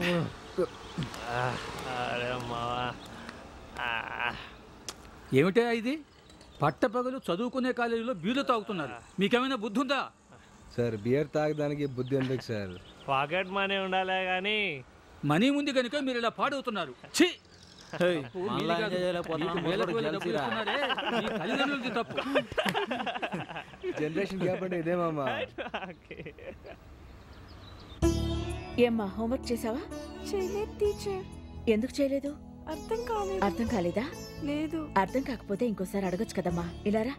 అరే మావా ఏమిటా ఇది పట్టపగలు చదువుకునే కాలేజీలో బీర్లు తాగుతున్నారు మీకేమైనా బుద్ధి ఉందా సార్ బియర్ తాగడానికి బుద్ధి ఎందుకు సార్ పాకెట్ మనీ ఉండాలే కానీ మనీ ఉంది కనుక మీరు ఇలా పాడవుతున్నారు ఛీ! తప్పు మీది మనలా కాదు. ఎంజాయ్ చేయలేకపోతున్నాం, మీకు వేలకు మనోడు వేల డబ్బులు జెల్సీరా. ఇస్తున్నారే, మీ తల్లిదండ్రులది తప్పు జనరేషన్ గ్యాప్ అంటే ఇదే మామ ఏమ్మా హోంవర్క్ చేసావా చేయలేదు టీచర్ ఎందుకు చేయలేదు అర్థం కాలేదు అర్థం కాలేదా లేదు అర్థం కాకపోతే ఇంకోసారి అడగొచ్చు కదమ్మా ఇలారా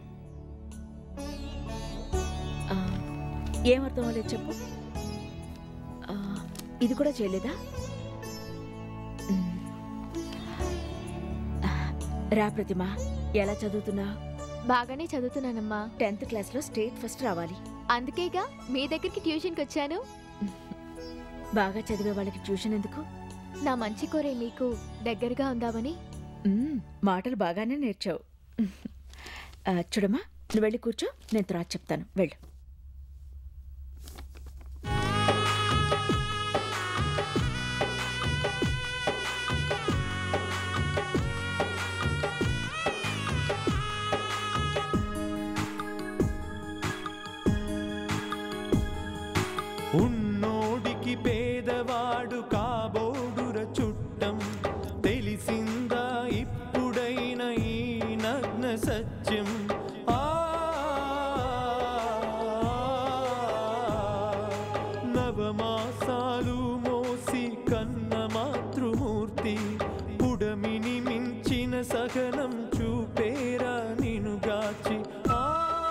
ఆ, ఏం అర్థం అవ్వలేదు చెప్పు ఆ, ఇది కూడా చేయలేదా ఉమ్. ఆ, రా ప్రతిమ ఎలా చదువుతున్నా బాగానే చదువుతున్నానమ్మా టెన్త్ క్లాస్లో స్టేట్ ఫస్ట్ రావాలి అందుకేగా మీ దగ్గరికి ట్యూషన్కి వచ్చాను బాగా చదివే వాళ్ళకి ట్యూషన్ ఎందుకు నా మంచి కోరే మీకు దగ్గరగా ఉందామని ఉమ్, మాటలు బాగానే నేర్చావు ఆ, చూడమ్మా నువ్వు వెళ్ళి కూర్చో నేను తర్వాత చెప్తాను వెళ్ళు ఉన్నోడికి పేదవాడు కాబోడుర చుట్టం తెలిసిందా ఇప్పుడైన ఈ నగ్న సత్యం ఆ నవమాసాలు మోసి కన్న మాతృమూర్తి పుడమిని మించిన సహనం చూపేరా నినుగాచి ఆ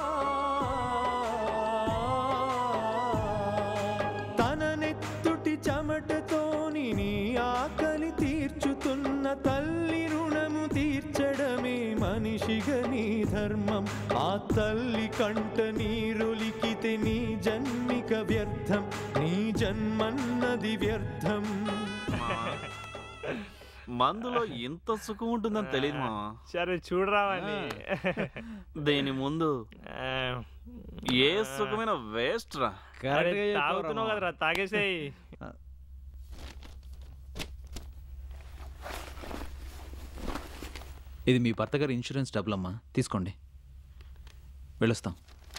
తన నెత్తుటి చెమటతోని నీ ఆకలి తీర్చుతున్న తల్లి రుణము తీర్చడమే మనిషిగా నీ ధర్మం ఆ తల్లి కంట నీరొలికితే నీ జన్మిక వ్యర్థం నీ జన్మన్నది వ్యర్థం మందులో ఇంత సుఖం ఉంటుందని తెలియదు మావా సరే చూడరావని దీని ముందు ఏ సుఖమైన వేస్ట్ రా అరే, తాగుతున్నావు కదరా తాగేసేయి ఇది మీ భర్త గారి ఇన్సూరెన్స్ డబ్బులమ్మా తీసుకోండి వెళ్ళొస్తాం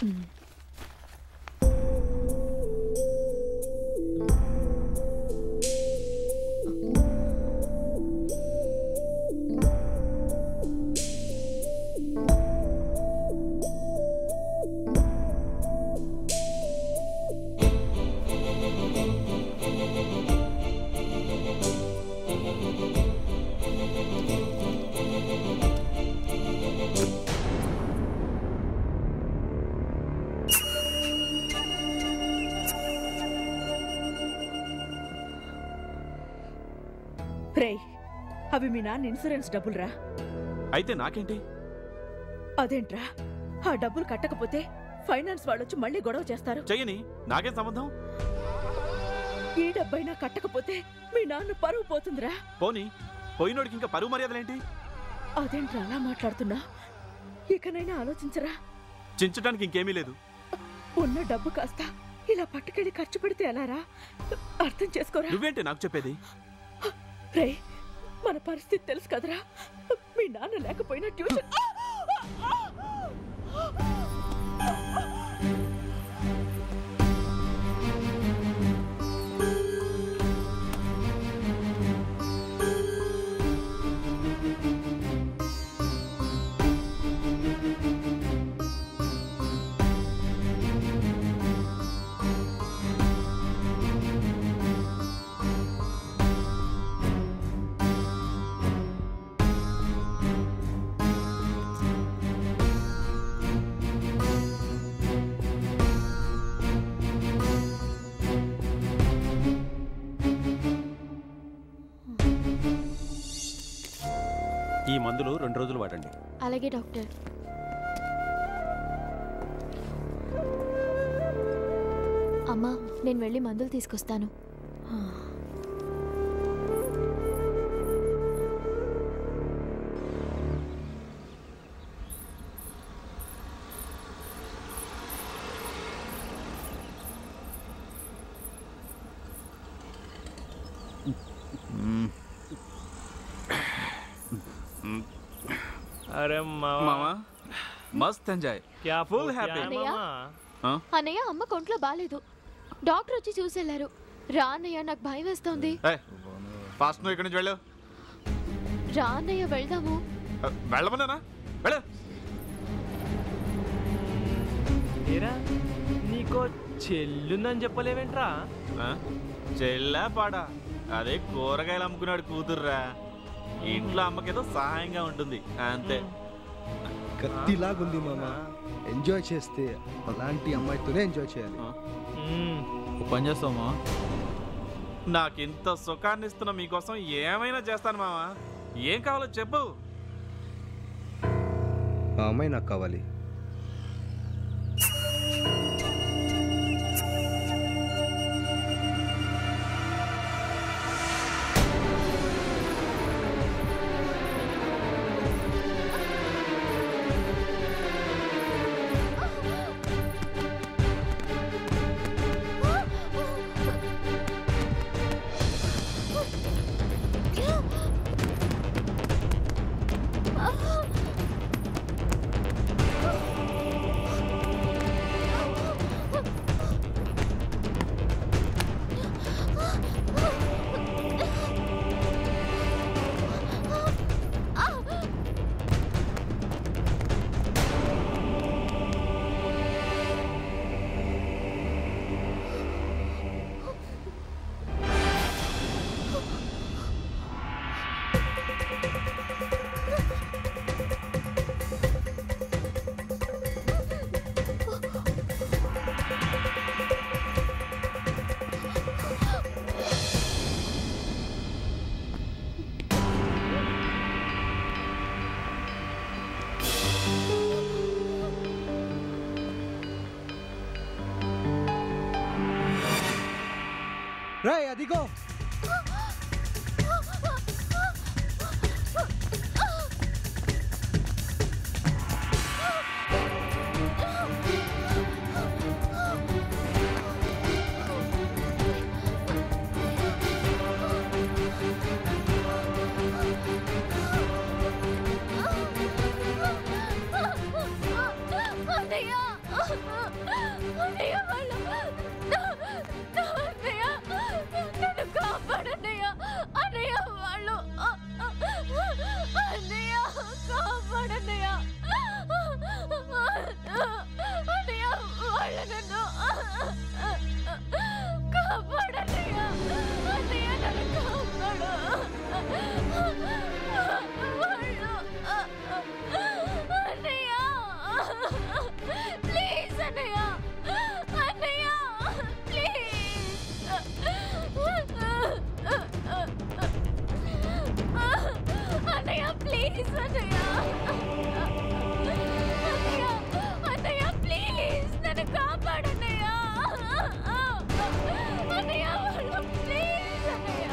రేయ్ అవి మీ నాన్న ఇన్సూరెన్స్ డబ్బులురా అయితే నాకేంటి అదేంట్రా ఆ డబ్బులు కట్టకపోతే ఫైనాన్స్ వాళ్ళొచ్చి మళ్ళీ గొడవ చేస్తారు చెయ్యని నాకేం సంబంధం ఈ డబ్బైనా కట్టకపోతే మీ నాన్న పరువు పోతుందిరా పోనీ పోయినోడికి ఇంకా పరువు మర్యాదలేంటి అదేంట్రా అలా మాట్లాడుతున్నా ఇకనైనా ఆలోచించరా చించడానికి ఇంకేమీ లేదు ఉన్న డబ్బు కాస్త ఇలా పట్టుకెళ్ళి ఖర్చు పెడితే ఎలారా అర్థం చేసుకోరా నువ్వేంటి నాకు చెప్పేది రే మన పరిస్థితి తెలుసు కదరా మీ నాన్న లేకపోయినా ట్యూషన్ ఈ మందులు రెండు రోజులు వాడండి అలాగే డాక్టర్ అమ్మా నేను వెళ్ళి మందులు తీసుకొస్తాను అరే మావా మామా మస్త్ ఎంజాయ్ క్యా Full ఫుల్ happy. హ్యాపీ అన్నయ్య? ఆ? అన్నయ్య అమ్మ కొంట్లో బాగాలేదు డాక్టర్ వచ్చి చూసెళ్ళారు రా అన్నయ్య నాకు భయం వేస్తోంది ఫాస్ట్ నువ్వు ఇక్కడి నుంచి వెళ్ళు రా అన్నయ్య వెళ్దాము ఆ, వెళ్ళమన్నానా వెళ్ళు ఏరా నీకో చెల్లుందని చెప్పలేవేంట్రా ఆ? చెల్లా పాడా అదే కూరగాయలు అమ్ముకున్నాడు కూతుర్రా ఇంట్లో అమ్మకేదో సహాయంగా ఉంటుంది అంతే కత్తిలాగుంది మామ ఎంజాయ్ చేస్తే అలాంటి అమ్మాయితోనే ఎంజాయ్ చేయాలి మ్మ్. ఓ పని చేస్తావమ్మా నాకింత సుఖాన్ని ఇస్తున్న మీకోసం ఏమైనా చేస్తాను మావా ఏం కావాలో చెప్పు ఆ అమ్మాయి నాకు కావాలి రాయ్ అదిగో అన్నయ్య అన్నయ్య వాళ్ళు అన్నయ్య నన్ను కాపాడన్నయ్య అన్నయ్య వాళ్ళు అన్నయ్య కాపాడన్నయ్య అన్నయ్య వాళ్ళు నన్ను కాపాడన్నయ్య అన్నయ్య నన్ను కాపాడు వాళ్ళు అన్నయ్య ప్లీజ్ అన్నయ్య అన్నయ్య ప్లీజ్ అన్నయ్య ప్లీజ్ అన్నయ్య అన్నయ్య అన్నయ్య ప్లీజ్ నన్ను కాపాడన్నయ్య అన్నయ్య వాళ్ళు ప్లీజ్ అన్నయ్య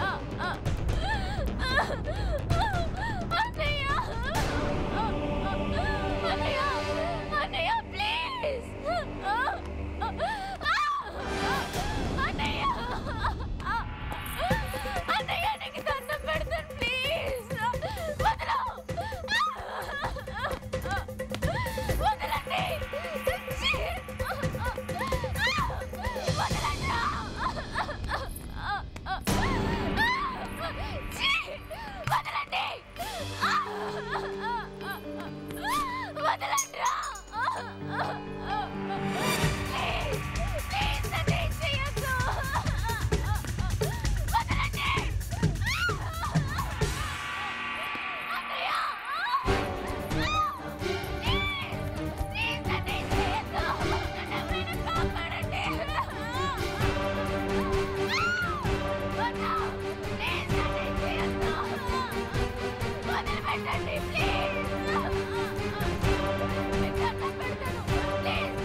అన్నయ్య అన్నయ్య అన్నయ్య ప్లీజ్ అన్నయ్య అన్నయ్య నీకు దండం పెడతాను ప్లీజ్ వదలు వదలండి ఛీ! వదలండి ఛీ! వదలండి వదలండి ప్లీజ్ ప్లీజ్ నన్ను ఏం చేయొద్దు వదలండి అన్నయ్య ప్లీజ్ నన్ను ఏం చేయొద్దు నన్ను ఎవరైనా కాపాడండి వద్దు ప్లీజ్ నన్ను ఏం చేయొద్దు వదిలిపెట్టండి ప్లీజ్ మీకు దండం పెడతాను ప్లీజ్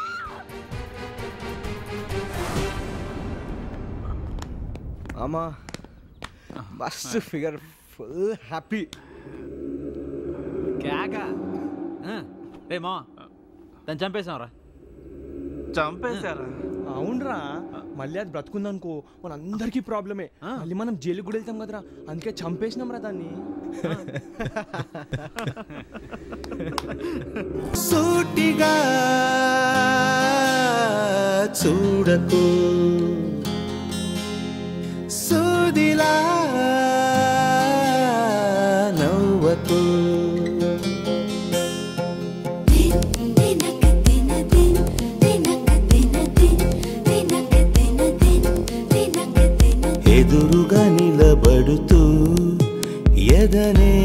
అమ్మా మస్తు ఫిగర్ ఫుల్ హ్యాపీ కేక రే మా దాన్ని చంపేసాం రా చంపేశారా అవునరా మళ్ళీ అది బ్రతుకుందనుకో మనందరికీ ప్రాబ్లమే మళ్ళీ మనం జైలుకి కూడా వెళ్తాం కదరా అందుకే చంపేసినాం రా దాన్ని సూటిగా చూడకు సూదిలా నవ్వకు ఎదురుగా నిలబడుతూ ఎదనే